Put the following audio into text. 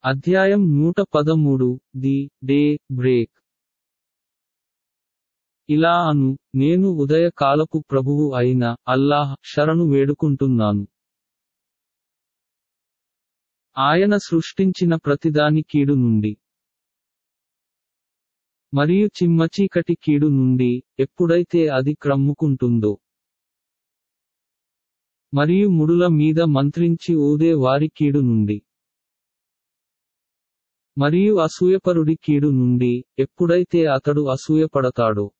అధ్యాయం నూట పదమూడు ది డే బ్రేక్ ఇలా అను నేను ఉదయ కాలపు ప్రభువు అయిన అల్లాహ్ శరణు వేడుకుంటున్నాను ఆయన సృష్టించిన ప్రతిదాని కీడు నుండి మరియు చిమ్మచీకటి కీడు నుండి ఎప్పుడైతే అది క్రమ్ముకుంటుందో మరియు ముడుల మీద మంత్రించి ఊదే వారి కీడు నుండి మరియు అసూయపరుడి కీడు నుండి ఎప్పుడైతే అతడు అసూయపడతాడో